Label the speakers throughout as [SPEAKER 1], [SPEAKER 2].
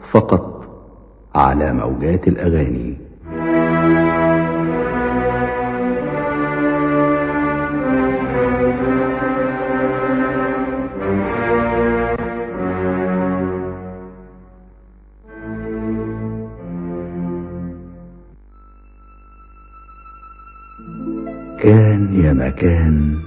[SPEAKER 1] فقط على موجات الأغاني كان يا مكان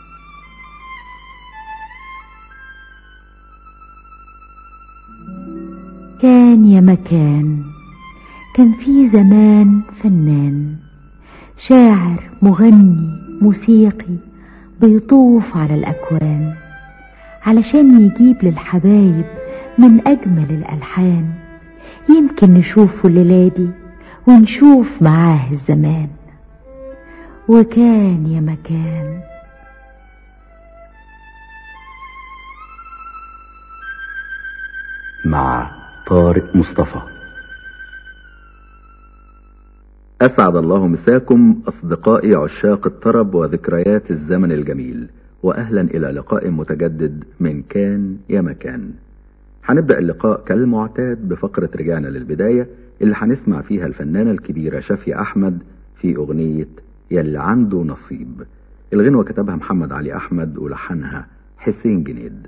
[SPEAKER 2] كان يا مكان كان في زمان فنان شاعر مغني موسيقي بيطوف على الأكوان علشان يجيب للحبايب من أجمل الألحان يمكن نشوفه الليلة دي ونشوف معاه الزمان وكان يا مكان
[SPEAKER 1] مع طارق مصطفى
[SPEAKER 3] أسعد الله مساكم أصدقائي عشاق الطرب وذكريات الزمن الجميل وأهلا إلى لقاء متجدد من كان يا مكان هنبدأ اللقاء كالمعتاد بفقرة رجعنا للبداية اللي هنسمع فيها الفنانة الكبيرة شافية أحمد في أغنية يلي عنده نصيب الغنوة كتبها محمد علي أحمد ولحنها حسين جنيد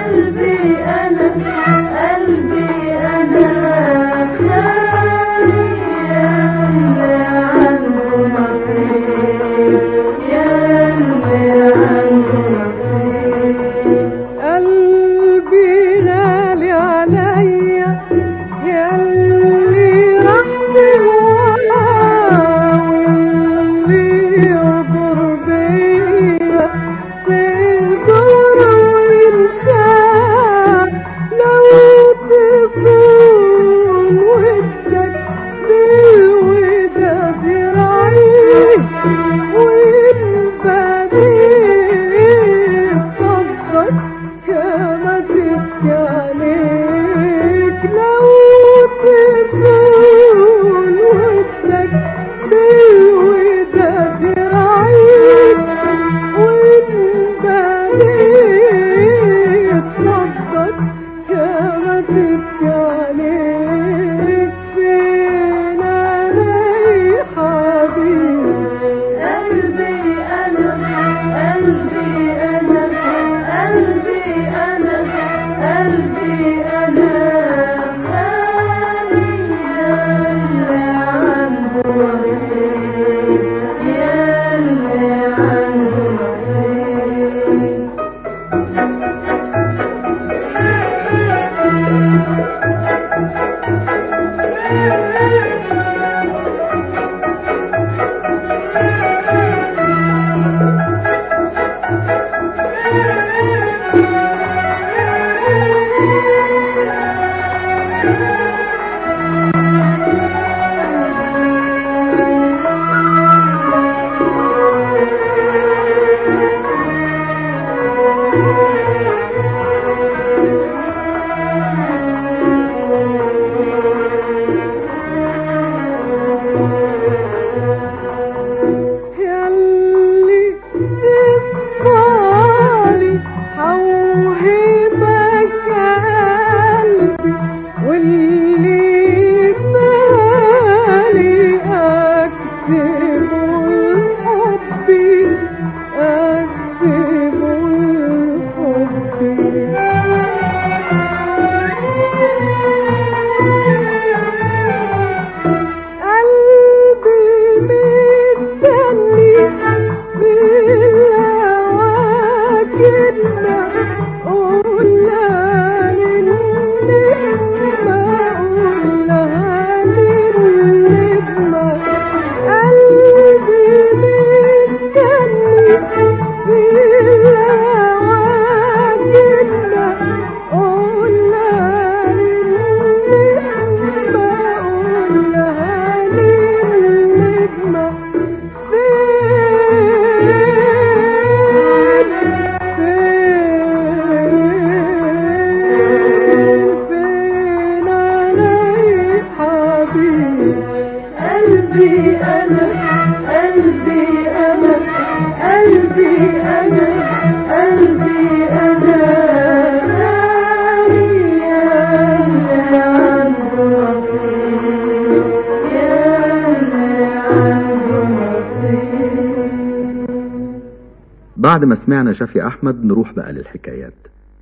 [SPEAKER 3] بعد ما سمعنا شافي أحمد نروح بقى للحكايات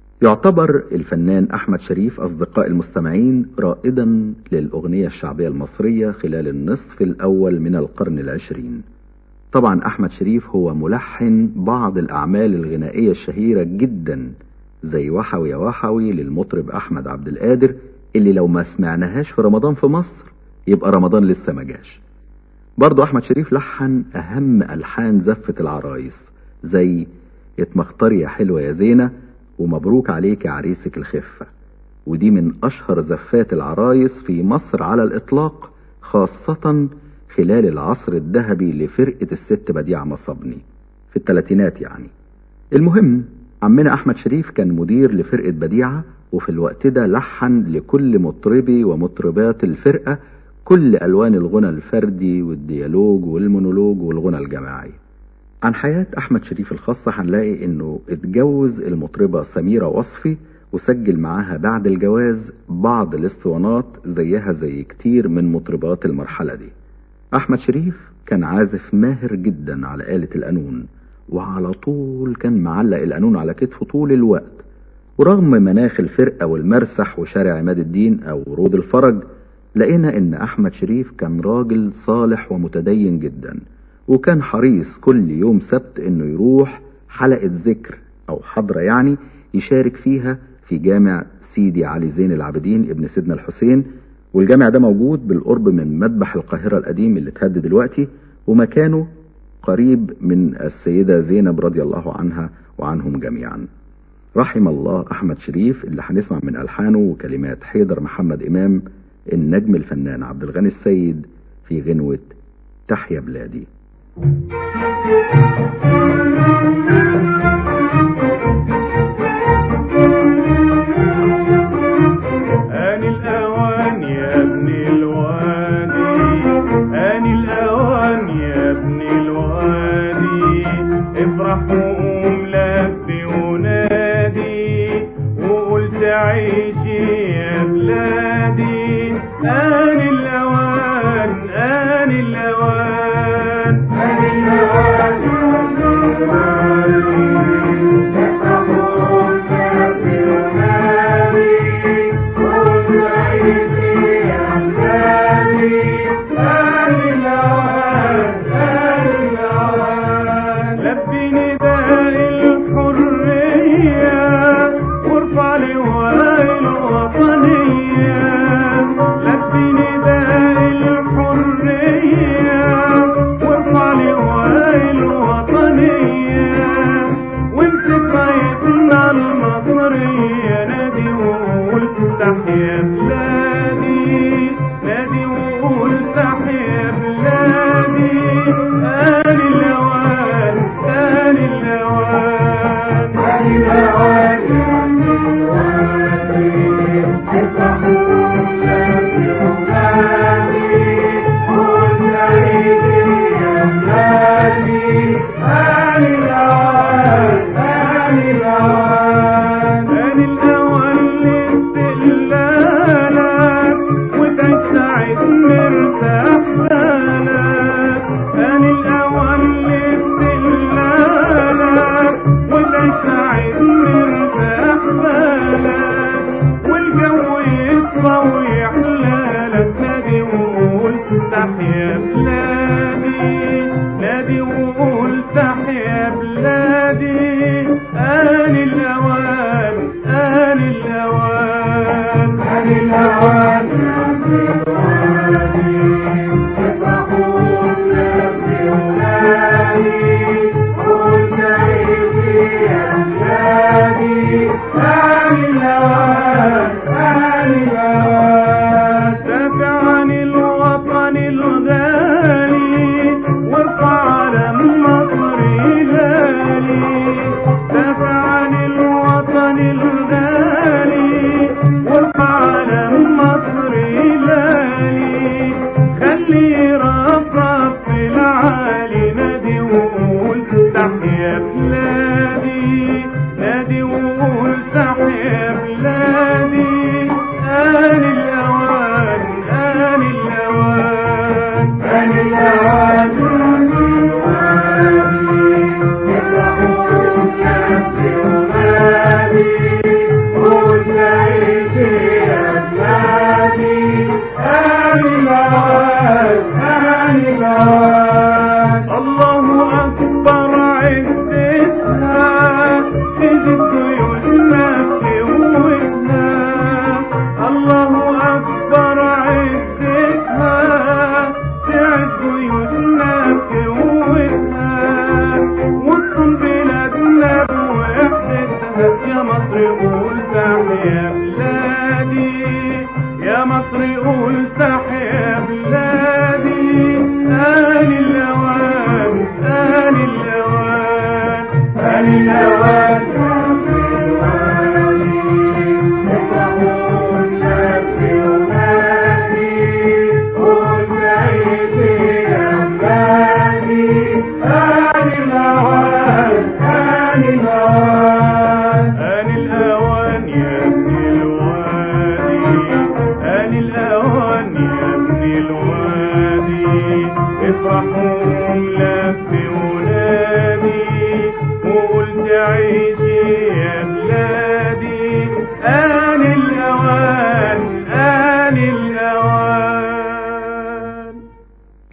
[SPEAKER 3] يعتبر الفنان أحمد شريف أصدقاء المستمعين رائدا للأغنية الشعبية المصرية خلال النصف الأول من القرن العشرين طبعا أحمد شريف هو ملحن بعض الأعمال الغنائية الشهيرة جدا زي وحوي يا وحوي للمطرب أحمد عبد القادر اللي لو ما سمعناهاش في رمضان في مصر يبقى رمضان لسه ما جاش برضو أحمد شريف لحن أهم ألحان زفة العرايس زي اتمختار يا حلوة يا زينة ومبروك عليك يا عريسك الخفة ودي من أشهر زفات العرايس في مصر على الإطلاق خاصة خلال العصر الذهبي لفرقة الست بديعة مصبني في الثلاثينات يعني المهم عمنا أحمد شريف كان مدير لفرقة بديعة وفي الوقت ده لحن لكل مطربي ومطربات الفرقة كل ألوان الغنى الفردي والديالوج والمونولوج والغنى الجماعي عن حياة أحمد شريف الخاصة هنلاقي إنه اتجوز المطربة سميرة وصفي وسجل معاها بعد الجواز بعض الاسطوانات زيها زي كتير من مطربات المرحلة دي أحمد شريف كان عازف ماهر جدا على آلة القانون وعلى طول كان معلق القانون على كتفه طول الوقت ورغم مناخ الفرقة والمرسح وشارع عماد الدين أو رود الفرج لقينا إن أحمد شريف كان راجل صالح ومتدين جدا وكان حريص كل يوم سبت إنه يروح حلقة ذكر أو حضرة يعني يشارك فيها في جامع سيدي علي زين العابدين ابن سيدنا الحسين والجامع ده موجود بالقرب من مذبح القاهرة القديم اللي اتهد دلوقتي ومكانه قريب من السيدة زينب رضي الله عنها وعنهم جميعا رحم الله أحمد شريف اللي هنسمع من ألحانه وكلمات حيدر محمد إمام النجم الفنان عبد الغني السيد في غنوة تحيا بلادي
[SPEAKER 4] آن الأوان يا ابن الوادي آن الأوان يا ابن الوادي افرح وقوم لبي ونادي وقول تعيشي يا بلادي آن الأوان آن الأوان آن لبي نداء الحرية وارفع لواء الوطنية لبي نداء الحرية وارفع لواء الوطنية وامسك رايتنا المصرية نادي وقول تحيا بلادي نادي وقول تحيا بلادي آل الأوان آل الأوان آل آن الأوان لاستقلالك وتسعد مرتاح بالك آن الأوان لاستقلالك وتسعد مرتاح بالك والجو يصفى ويحلالك نادي وقول تحيا بلادي نادي وقول تحيا بلادي آن الأوان آن الأوان آن الأوان دافع عن الوطن الغالي وارفع علم مصر غالي دافع عن الوطن الغالي وارفع علم مصر غالي خلي رفرف في العالي نادي وقول تحيا بلادي نادي وقول تحيا بلادي آن الأوان آن الأوان آن الأوان الله أكبر عزتها تزيد جيوشنا في قوتنا الله أكبر عزتها تعز جيوشنا في قوتها وتصون بلادنا بوحدتها يا مصر قول تحيا بلادي يا مصر قول تحيا بلادي آل الأوان آل الأوان آل الأوان آن الأوان يا ابن الوادي آن الأوان يا ابن الوادي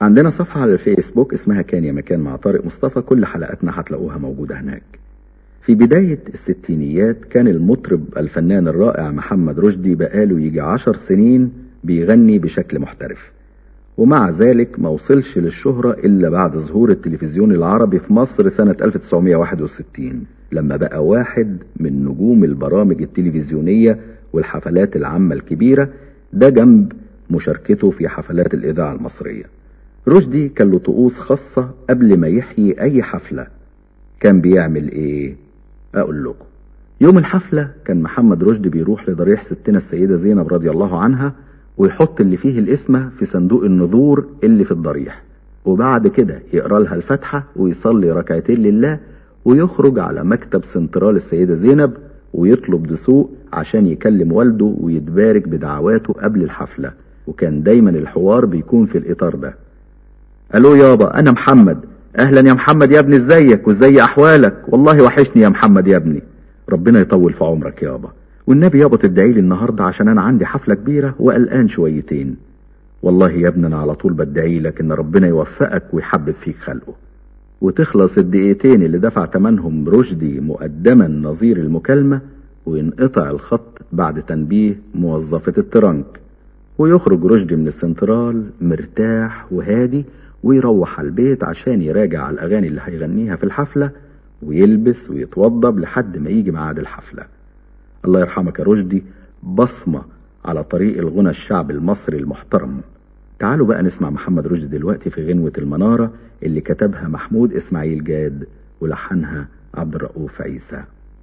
[SPEAKER 3] عندنا صفحة على الفيسبوك اسمها كان يا مكان مع طارق مصطفى كل حلقاتنا هتلاقوها موجودة هناك في بداية الستينيات كان المطرب الفنان الرائع محمد رشدي بقاله يجي عشر سنين بيغني بشكل محترف ومع ذلك ما وصلش للشهرة إلا بعد ظهور التلفزيون العربي في مصر سنة 1961 لما بقى واحد من نجوم البرامج التلفزيونية والحفلات العامة الكبيرة ده جنب مشاركته في حفلات الإذاعة المصرية رشدي كان له طقوس خاصة قبل ما يحيي أي حفلة كان بيعمل إيه؟ أقول لكم يوم الحفلة كان محمد رشدي بيروح لضريح ستنا السيدة زينب رضي الله عنها ويحط اللي فيه الاسم في صندوق النذور اللي في الضريح وبعد كده يقرا لها الفاتحة ويصلي ركعتين لله ويخرج على مكتب سنترال السيدة زينب ويطلب دسوق عشان يكلم والده ويتبارك بدعواته قبل الحفلة وكان دايما الحوار بيكون في الإطار ده ألو يابا أنا محمد أهلا يا محمد يا ابني ازيك وازاي أحوالك والله وحشني يا محمد يا ابني ربنا يطول في عمرك يابا والنبي يابا تدعي لي النهارده عشان انا عندي حفله كبيره وقلقان شويتين والله يا ابني انا على طول بدعي لك ان ربنا يوفقك ويحبب فيك خلقه وتخلص الدقيقتين اللي دفع تمنهم رشدي مقدما نظير المكالمه وينقطع الخط بعد تنبيه موظفه الترنك ويخرج رشدي من السنترال مرتاح وهادي ويروح على البيت عشان يراجع على الاغاني اللي هيغنيها في الحفله ويلبس ويتوضب لحد ما يجي ميعاد الحفله الله يرحمك يا رشدي بصمة على طريق الغنى الشعب المصري المحترم تعالوا بقى نسمع محمد رشدي دلوقتي في غنوة المنارة اللي كتبها محمود إسماعيل جاد ولحنها عبد الرؤوف عيسى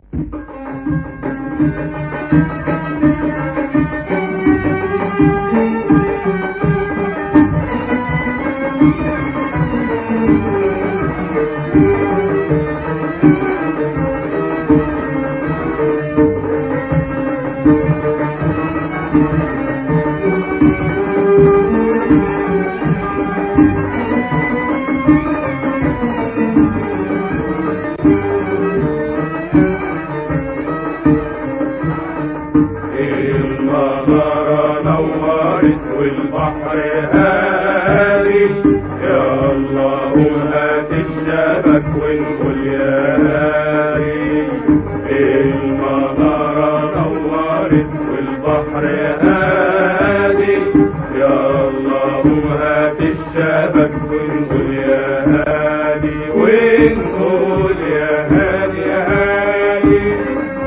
[SPEAKER 4] المنارة نورت والبحر هادي يا الله هات الشبك ونقول يا هادي المنارة نورت والبحر هادي يا الله هات الشبك ونقول يا هادي ونقول يا هادي يا هادي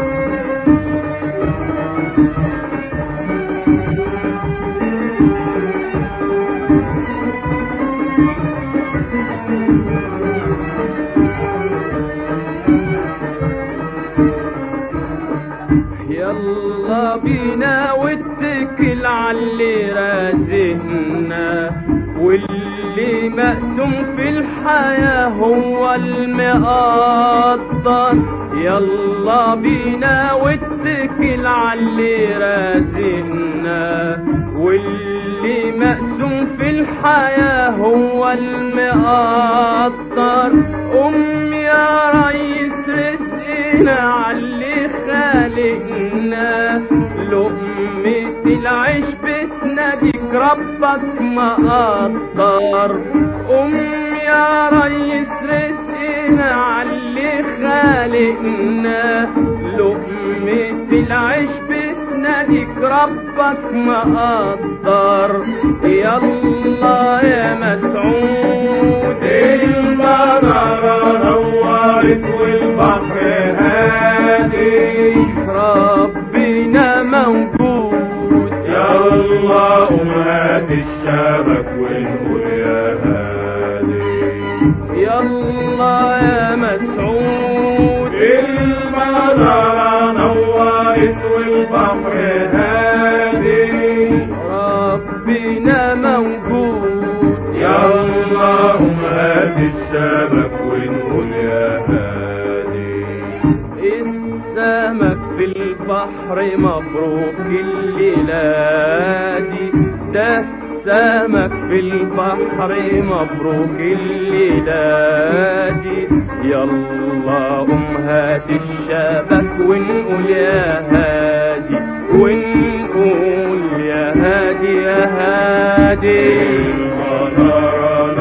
[SPEAKER 5] يلا بينا واتكل عاللي رازقنا واللي مقسوم في الحياة هو المقدر يلا بينا واتكل عاللي رازقنا واللي مقسوم في الحياة هو المقدر قوم يا ريس رزقنا عاللي خالقنا لقمة العيش بتناديك ربك مقدر قوم يا ريس رزقنا عاللي خالقنا لقمة العيش بتناديك ربك مقدر يلا يا مسعود
[SPEAKER 4] المنارة نورت والبحر هادي
[SPEAKER 5] ربنا موجود
[SPEAKER 4] يا الله هات الشبك ونقول يا هادي
[SPEAKER 5] يلا يا مسعود
[SPEAKER 4] المنارة نورت والبحر هادي
[SPEAKER 5] ربنا موجود
[SPEAKER 4] يا الله هات الشبك ونقول يا هادي
[SPEAKER 5] السمك في البحر مبروك الليلة دي ده السمك في البحر مبروك الليلة دي يلا قوم هات الشبك ونقول يا هادي ونقول يا هادي يا هادي
[SPEAKER 4] المنارة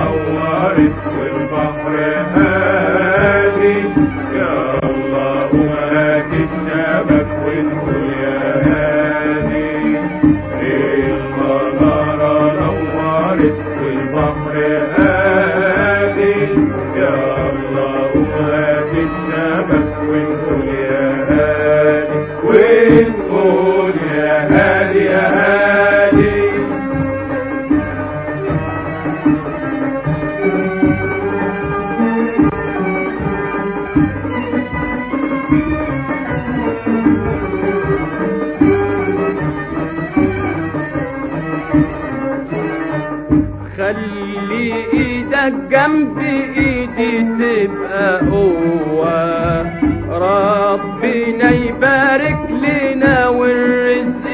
[SPEAKER 4] ونقول يا هادي يا هادي
[SPEAKER 5] خلي ايدك جنب ايدي تبقى قوة ربنا يبارك لنا والرزق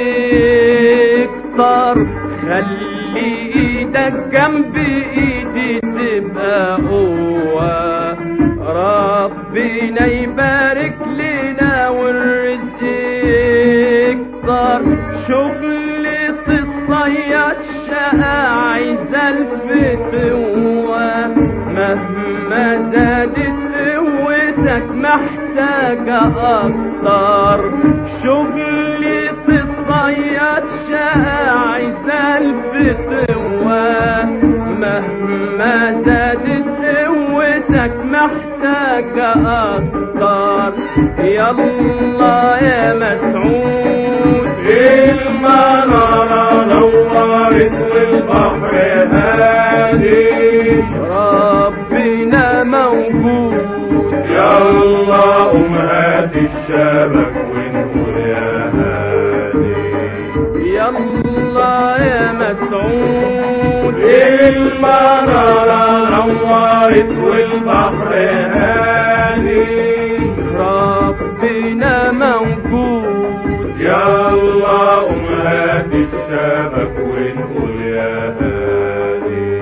[SPEAKER 5] يكتر خلي ايدك جنب ايدي تبقى قوة ربنا يبارك لنا والرزق يكتر شغلة الصياد شقة عايزة الفتوة مهما زادت قوتك محتاجة أكتر شغلة الصياد شقة عايزة الفتوة مهما زادت قوتك محتاجة أكتر يلا يا مسعود
[SPEAKER 4] المنارة نورت والبحر هادي
[SPEAKER 5] ربنا موجود
[SPEAKER 4] يا الله قوم هات الشبك ونقول يا هادي
[SPEAKER 5] يلا يا مسعود
[SPEAKER 4] المنارة نورت والبحر هادي
[SPEAKER 5] ربنا موجود
[SPEAKER 4] يا الله قوم هات الشبك ونقول يا هادي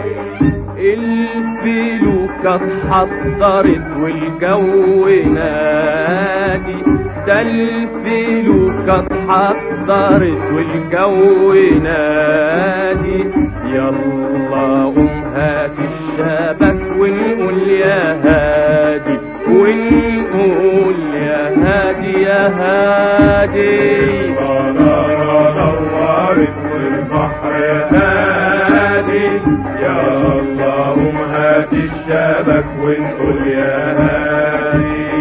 [SPEAKER 5] الفلوكة اتحضرت والجو نادي ده الفلوكة اتحضرت والجو نادي يلا قوم هات الشبك ونقول يا هادي ونقول يا هادي يا هادي
[SPEAKER 4] منارة نورت والبحر هادي يا الله قوم هات الشبك ونقول يا هادي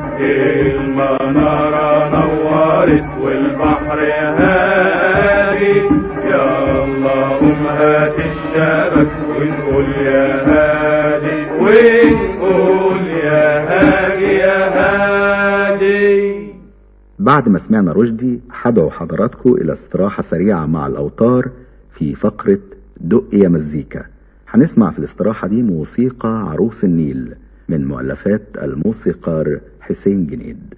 [SPEAKER 4] المنارة نورت والبحر هادي يا الله قوم هات الشبك ونقول يا هادي ونقول يا هادي يا هادي
[SPEAKER 3] بعد ما سمعنا رشدي هدعو حضراتكم إلى استراحة سريعة مع الأوتار في فقرة دق يا مزيكا هنسمع في الاستراحة دي موسيقى عروس النيل من مؤلفات الموسيقار حسين جنيد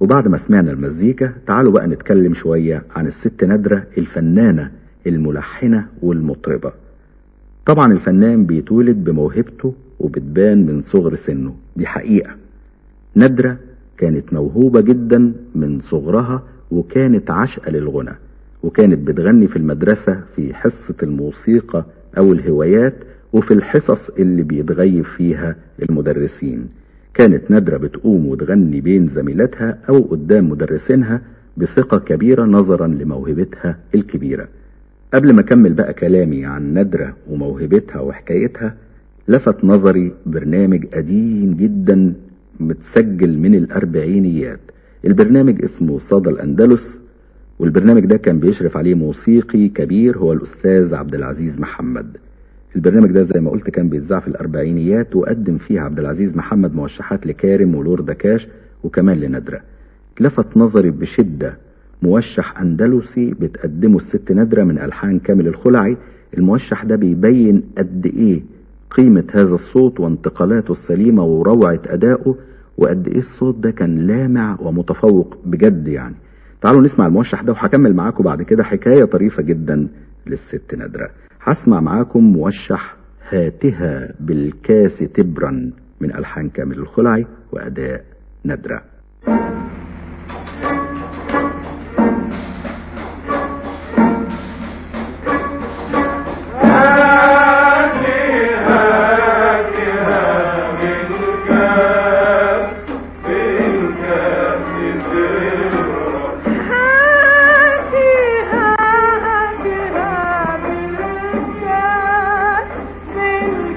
[SPEAKER 3] وبعد ما سمعنا المزيكا تعالوا بقى نتكلم شوية عن الست نادرة الفنانة الملحنة والمطربة طبعا الفنان بيتولد بموهبته وبتبان من صغر سنه دي حقيقة نادرة كانت موهوبة جدا من صغرها وكانت عشقة للغنى وكانت بتغني في المدرسة في حصة الموسيقى أو الهوايات وفي الحصص اللي بيتغيب فيها المدرسين كانت نادرة بتقوم وتغني بين زميلاتها أو قدام مدرسينها بثقة كبيرة نظرا لموهبتها الكبيرة قبل ما أكمل بقى كلامي عن نادرة وموهبتها وحكايتها لفت نظري برنامج قديم جدا متسجل من الأربعينيات البرنامج اسمه صدى الأندلس والبرنامج ده كان بيشرف عليه موسيقي كبير هو الأستاذ عبد العزيز محمد البرنامج ده زي ما قلت كان بيتذاع في الأربعينيات وقدم فيه عبد العزيز محمد موشحات لكارم ولور دكاش وكمان لندرة لفت نظري بشدة موشح أندلسي بتقدمه الست ندرة من ألحان كامل الخلعي الموشح ده بيبين قد إيه قيمة هذا الصوت وانتقالاته السليمة وروعة أدائه وقد إيه الصوت ده كان لامع ومتفوق بجد يعني تعالوا نسمع الموشح ده وهكمل معاكم بعد كده حكاية طريفة جدا للست ندرة هسمع معاكم موشح هاتها بالكاس تبرا من ألحان كامل الخلعي وأداء ندرة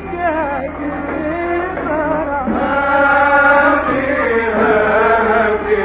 [SPEAKER 4] بالكاس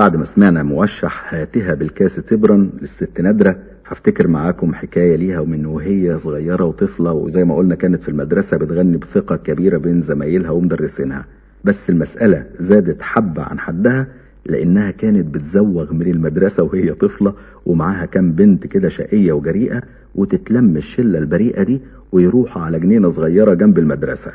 [SPEAKER 3] بعد ما سمعنا موشح هاتها بالكاس تبرا للست نادرة هفتكر معاكم حكاية ليها ومن وهي صغيرة وطفلة وزي ما قلنا كانت في المدرسة بتغني بثقة كبيرة بين زمايلها ومدرسينها بس المسألة زادت حبة عن حدها لأنها كانت بتزوغ من المدرسة وهي طفلة ومعاها كام بنت كده شقية وجريئة وتتلم الشلة البريئة دي ويروحوا على جنينة صغيرة جنب المدرسة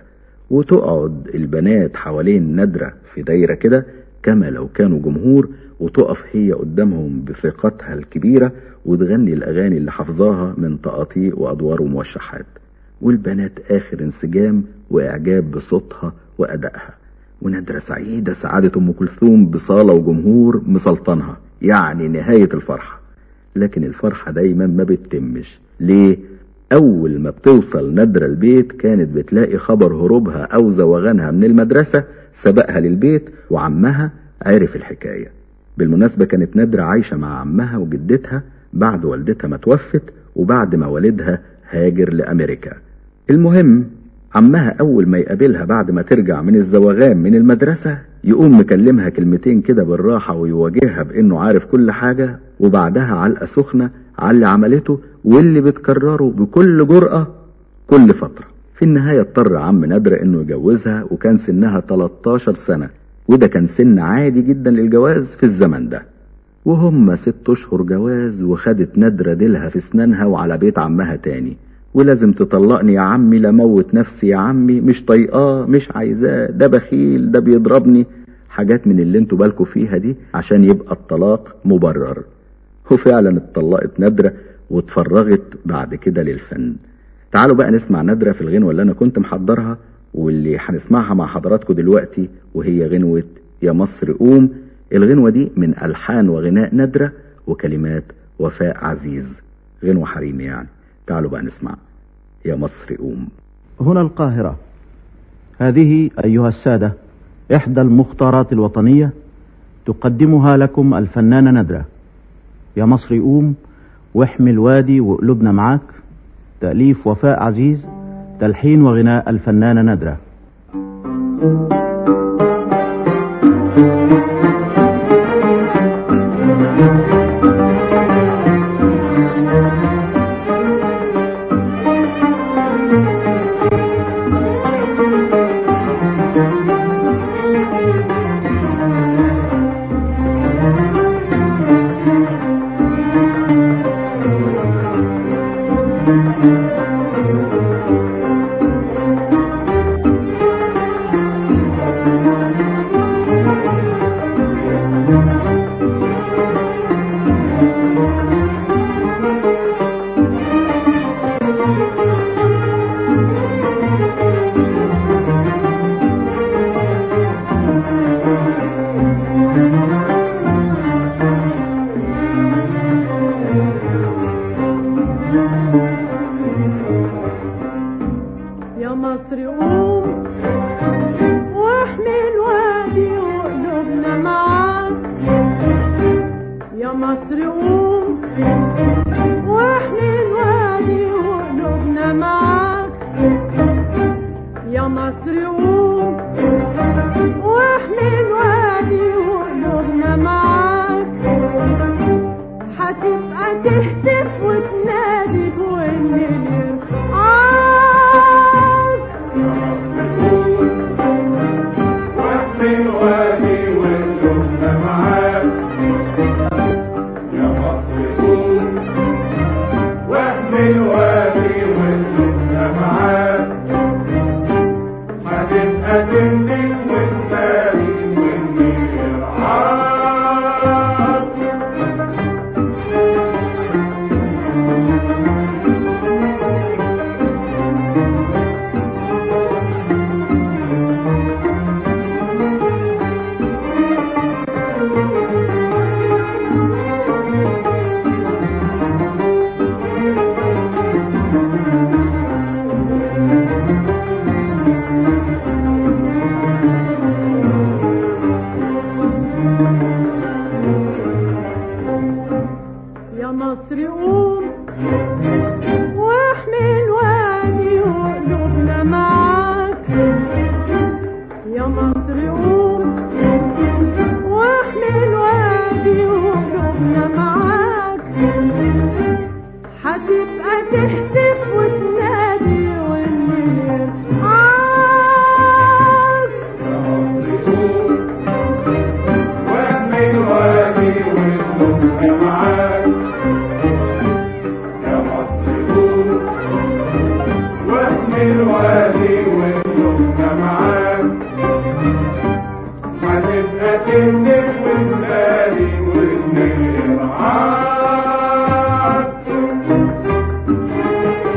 [SPEAKER 3] وتقعد البنات حوالين نادرة في دايرة كده كما لو كانوا جمهور وتقف هي قدامهم بثقتها الكبيرة وتغني الأغاني اللي حافظاها من تقاطيع وأدوار وموشحات والبنات آخر انسجام وإعجاب بصوتها وأدائها ونادرة سعيدة سعادة أم كلثوم بصالة وجمهور مسلطنها يعني نهاية الفرحة لكن الفرحة دايما ما بتتمش ليه؟ أول ما بتوصل نادرة البيت كانت بتلاقي خبر هروبها أو زوغانها من المدرسة سبقها للبيت وعمها عرف الحكاية بالمناسبة كانت نادرة عايشة مع عمها وجدتها بعد والدتها ما توفت وبعد ما والدها هاجر لأمريكا المهم عمها أول ما يقابلها بعد ما ترجع من الزوغان من المدرسة يقوم مكلمها كلمتين كده بالراحة ويواجهها بأنه عارف كل حاجة وبعدها علقة سخنة على اللي عملته واللي بتكرره بكل جرأة كل فترة في النهاية اضطر عم نادرة انه يجوزها وكان سنها 13 سنة وده كان سن عادي جدا للجواز في الزمن ده وهم ست اشهر جواز وخدت نادرة ديلها في اسنانها وعلى بيت عمها تاني ولازم تطلقني يا عمي لموت نفسي يا عمي مش طايقاه مش عايزاه ده بخيل ده بيضربني حاجات من اللي انتوا بالكوا فيها دي عشان يبقى الطلاق مبرر وفعلا اتطلقت نادرة واتفرغت بعد كده للفن تعالوا بقى نسمع نادرة في الغنوة اللي انا كنت محضرها واللي هنسمعها مع حضراتكم دلوقتي وهي غنوة يا مصر قوم الغنوة دي من ألحان وغناء نادرة وكلمات وفاء عزيز غنوة حريمي يعني تعالوا بقى نسمع يا مصر قوم
[SPEAKER 6] هنا القاهرة هذه أيها السادة إحدى المختارات الوطنية تقدمها لكم الفنانة ندرة يا مصر قوم واحمي الوادي وقلوبنا معاك تأليف وفاء عزيز تلحين وغناء الفنانة ندرة
[SPEAKER 7] يا مصر قوم واحمي الوادي وقلوبنا معاك يا مصر قوم واحمي الوادي وقلوبنا معاك يا مصر قوم واحمي الوادي وقلوبنا معاك هتبقى تهتف وتنادي والليل يرعاك
[SPEAKER 4] واحمي الوادي واللبنى معاك يا مصر قوم واحمي الوادي واللبنى معاك هتبقى تندك وتنادي والنيل يرعاك
[SPEAKER 7] يا مصر قوم واحمي الوادي وقلوبنا معاك يا مصر قوم واحمي الوادي هتبقى تهتف وتنادي والنيل عاك
[SPEAKER 4] يا مصر قوم واحمي الوادي واللقمة معاك يا مصر قوم واحمي الوادي واللقمة معاك هتبقى تهتف وتنادي والنيل معاك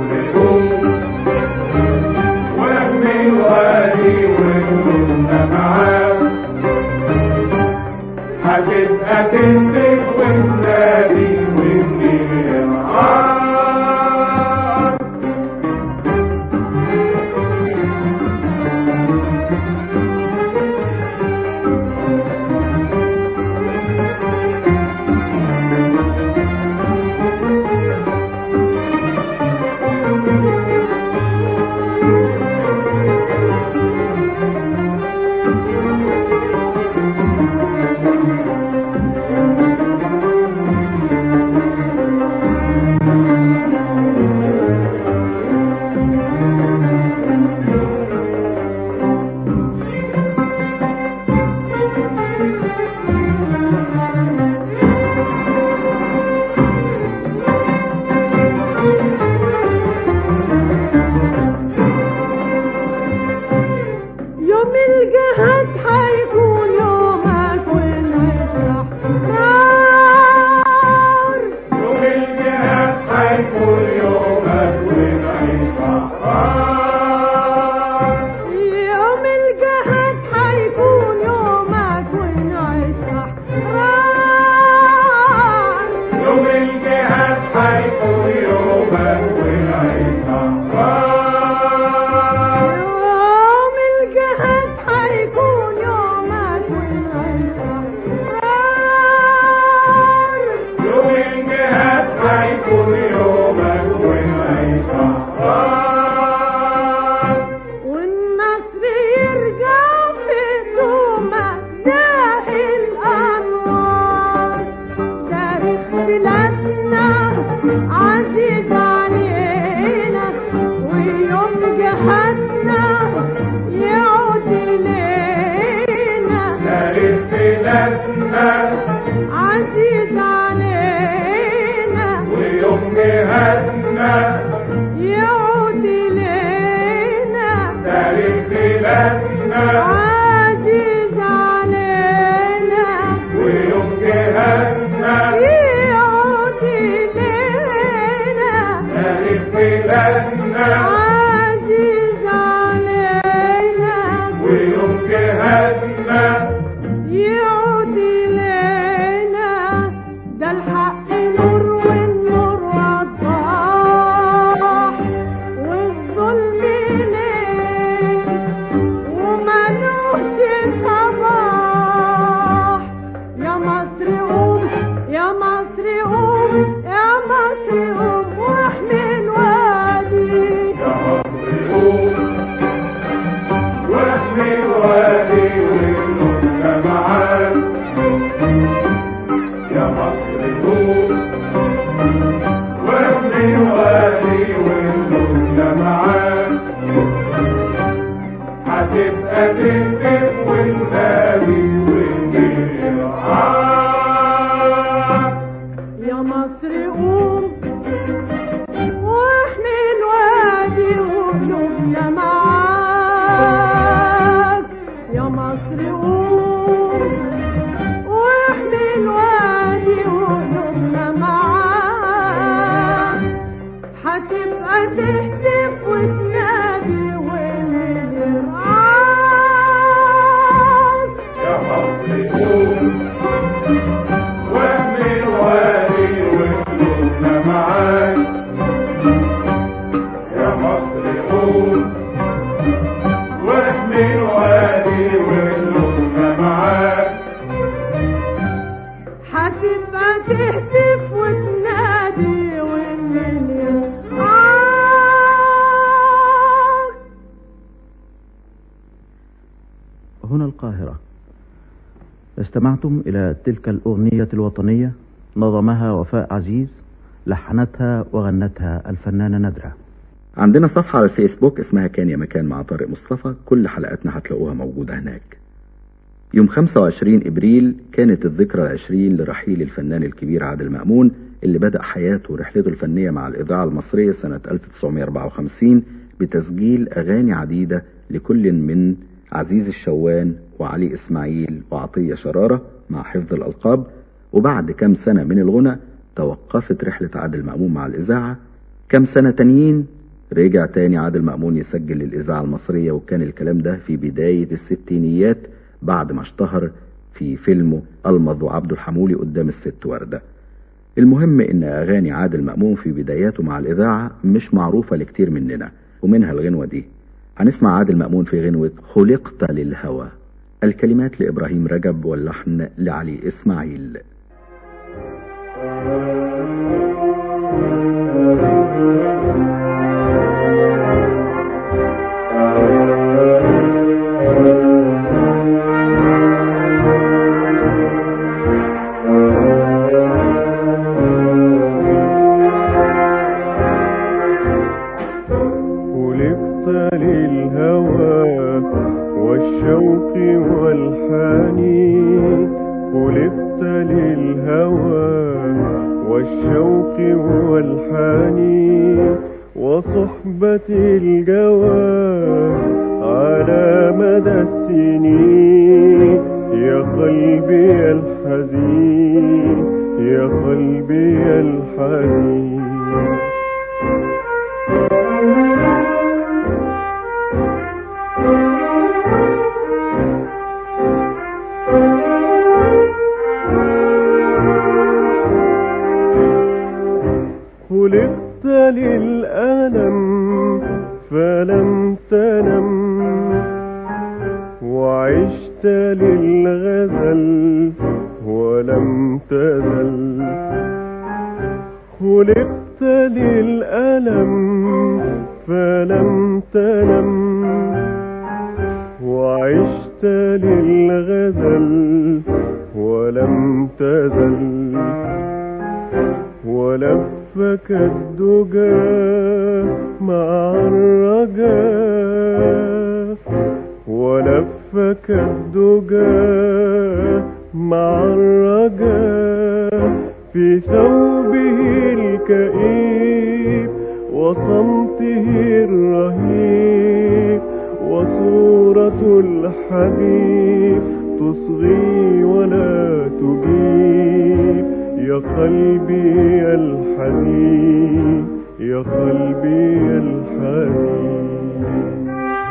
[SPEAKER 4] مصرهم واحمي الوادي والنور معاك هتبقى تندب والنادي والنيل معاك
[SPEAKER 7] يوم الجهاد حيكون يومك ونشرح نار
[SPEAKER 4] يوم الجهاد حيكون يومك ونعيش أحرار
[SPEAKER 7] يوم الجهاد حيكون يومك ونشرح نار
[SPEAKER 4] يوم الجهاد حيكون يومك ونعيش أحرار
[SPEAKER 7] يوم الجهاد حيكون يومك ونشرح نار
[SPEAKER 4] يوم الجهاد حيكون يومك ونعيش أحرار
[SPEAKER 7] والنصر يرجع في دومة زاهي الأنوار تاريخ بلادنا عزيز علينا ويوم جهادنا يعود إلينا
[SPEAKER 4] تاريخ بلادنا
[SPEAKER 7] عزيز علينا
[SPEAKER 4] ويوم جهادنا
[SPEAKER 7] يعود إلينا
[SPEAKER 4] تاريخ بلادنا
[SPEAKER 7] عزيز علينا
[SPEAKER 4] ويوم جهادنا
[SPEAKER 7] يعود إلينا
[SPEAKER 4] تاريخ بلادنا
[SPEAKER 7] عزيز علينا
[SPEAKER 4] ويوم جهادنا
[SPEAKER 7] يعود إلينا ده الحق نور والنور وضاح والظلم ليل وملوش صباح يا مصر قوم يا مصر قوم يا مصر قوم واحمي الوادي
[SPEAKER 4] يا مصر قوم واحمي الوادي والنصر معاك يا مصر قوم واحمي الوادي والنصر معاك هتبقى تكتب والنبي والنيل معاك
[SPEAKER 7] يا مصر قوم واحمي الوادي وقلوبنا معاك يا مصر قوم واحمي الوادي وقلوبنا معاك هتبقى تهتف وتنادي والليل يرعاك
[SPEAKER 4] يا مصر قوم واحمي الوادي وقلوبنا معاك يا مصر قوم واحمي الوادي وقلوبنا معاك
[SPEAKER 7] هتبقى تهتف وتنادي والليل يرعاك
[SPEAKER 6] هنا القاهرة استمعتم إلى تلك الأغنية الوطنية نظمها وفاء عزيز لحنتها وغنتها الفنانة ندرة
[SPEAKER 3] عندنا صفحة على الفيسبوك اسمها كان يا مكان مع طارق مصطفى كل حلقاتنا هتلاقوها موجودة هناك يوم 25 إبريل كانت الذكرى العشرين لرحيل الفنان الكبير عادل مأمون اللي بدأ حياته ورحلته الفنية مع الإذاعة المصرية سنة 1954 بتسجيل أغاني عديدة لكل من عزيز الشوان وعلي إسماعيل وعطية شرارة مع حفظ الألقاب وبعد كم سنة من الغنى توقفت رحلة عادل مأمون مع الإذاعة كم سنة تانيين رجع تاني عادل مأمون يسجل للإذاعة المصرية وكان الكلام ده في بداية الستينيات بعد ما اشتهر في فيلمه ألمظ وعبد الحمولي قدام الست وردة المهم ان اغاني عادل مأمون في بداياته مع الاذاعة مش معروفة لكتير مننا ومنها الغنوة دي هنسمع عادل مأمون في غنوة خلقت للهوى الكلمات لإبراهيم رجب واللحن لعلي إسماعيل
[SPEAKER 8] خلقت للهوى والشوق والحنين خلقت للهوى والشوق والحنين وصحبة الجوى على مدى السنين يا قلبي الحزين يا قلبي الحزين خلقت للألم فلم تنم وعشت للغزل ولم تزل خلقت للألم فلم تنم وعشت للغزل ولم تزل ولفك الدجى مع الرجاء ولفك الدجى مع الرجاء في ثوبه الكئيب وصمته الرهيب وصورة الحبيب تصغي ولا تجيب يا قلبي الحزين يا قلبي الحزين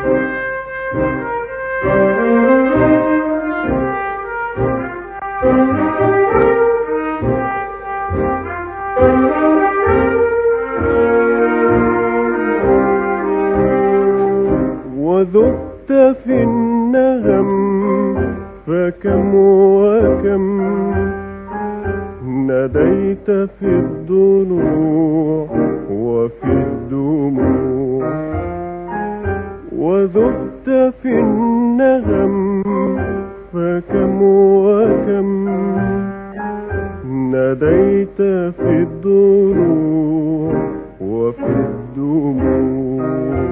[SPEAKER 8] وذبت في النغم فكم وكم ناديت في الضلوع وفي الدموع وذبت في النغم فكم وكم ناديت في الضلوع وفي الدموع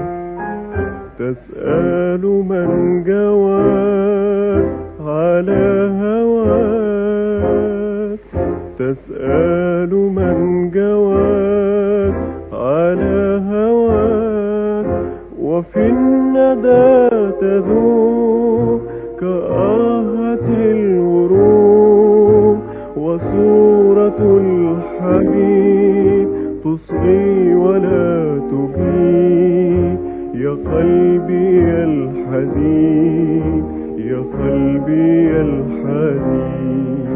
[SPEAKER 8] تسأل من جواك على هواك تسأل من جواك على هواك وفي الندى تذوب كآهة الورود وصورة الحبيب تصغي ولا تجيب يا قلبي الحزين يا قلبي الحزين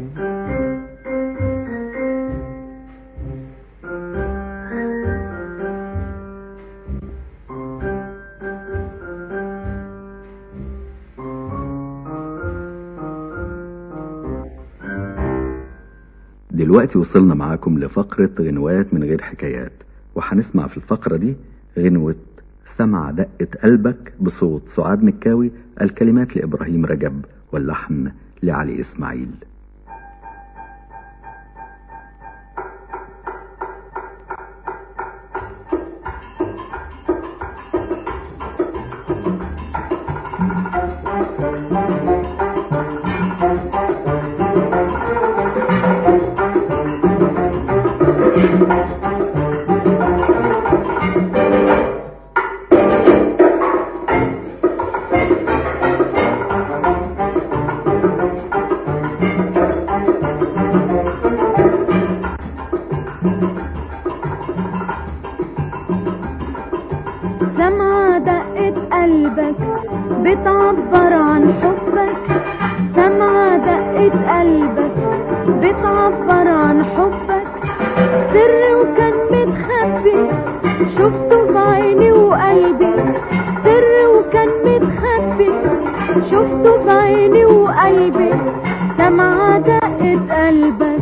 [SPEAKER 3] دلوقتي وصلنا معاكم لفقرة غنوات من غير حكايات وهنسمع في الفقرة دي غنوة سمع دقة قلبك بصوت سعاد مكاوي الكلمات لإبراهيم رجب واللحن لعلي إسماعيل
[SPEAKER 7] سمع دقة قلبك بتعبر عن حبك سمع دقة قلبك بتعبر عن حبك سر وكان متخبي شفته بعيني وقلبي سر وكان متخبي شفته بعيني وقلبي سمع دقة قلبك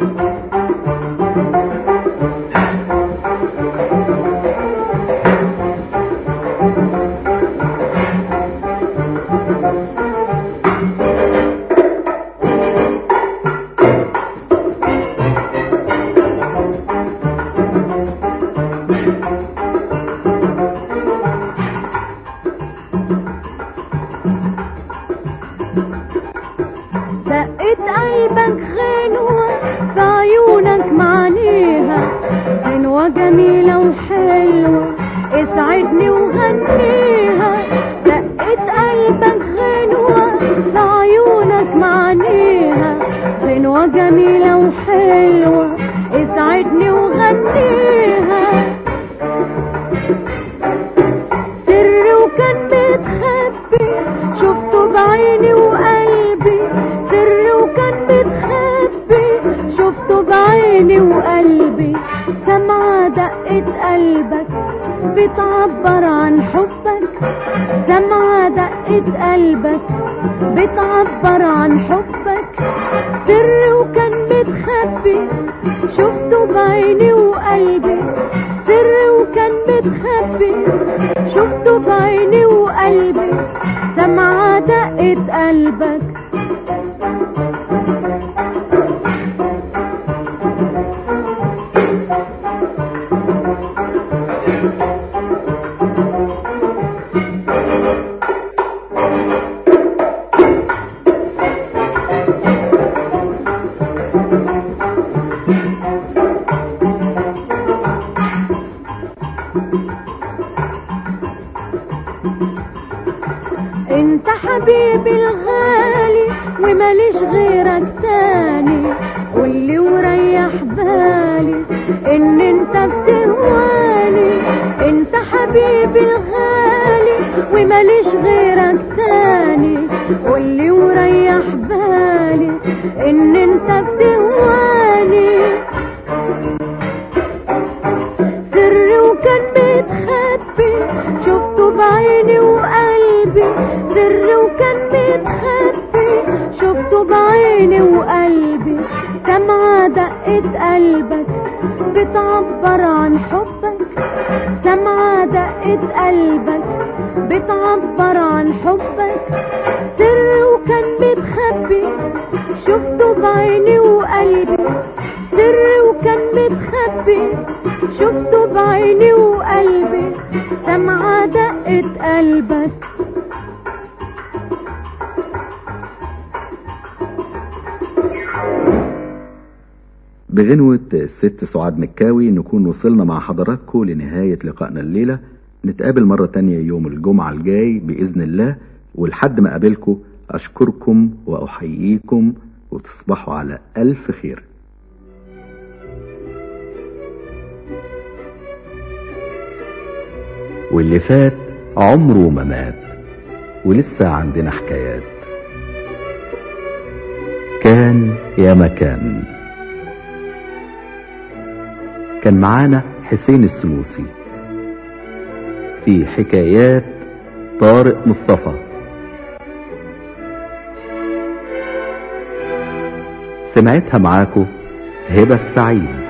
[SPEAKER 7] دقت قلبك غنوة في عيونك معانيها غنوة جميلة وحلوة اسعدني وغنيها دقت قلبك غنوة في عيونك معانيها غنوة جميلة وحلوة اسعدني وغنيها سر وكان متخبي شفته بعيني وقلبي سر وكان متخبي شفته بعيني وقلبي سمع دقة قلبك بتعبر عن حبك سمع دقة قلبك بتعبر عن حبك سر وكان متخبي شفته بعيني وقلبي سر وكان متخبي شفته بعيني وقلبي سمع دقة قلبك انت حبيبي الغالي وماليش غيرك تاني قولي وريح بالي ان انت بتهواني انت حبيبي الغالي وماليش غيرك تاني قولي وريح بالي ان انت بتهواني سر وكان متخبي شفته بعيني وقلبي سر وكان متخبي شفته بعيني وقلبي سمع دقة قلبك بتعبر عن حبك سمع دقة قلبك بتعبر عن حبك سر وكان متخبي شفته بعيني وقلبي سر وكان متخبي شفته بعيني وقلبي سمع دقة قلبك
[SPEAKER 3] بغنوة الست سعاد مكاوي نكون وصلنا مع حضراتكم لنهاية لقائنا الليلة نتقابل مرة تانية يوم الجمعة الجاي بإذن الله ولحد ما أقابلكم أشكركم وأحييكم وتصبحوا على ألف خير
[SPEAKER 1] واللي فات عمره ما مات ولسه عندنا حكايات كان يا مكان كان معانا حسين السنوسي في حكايات طارق مصطفى سمعتها معاكو هبة السعيد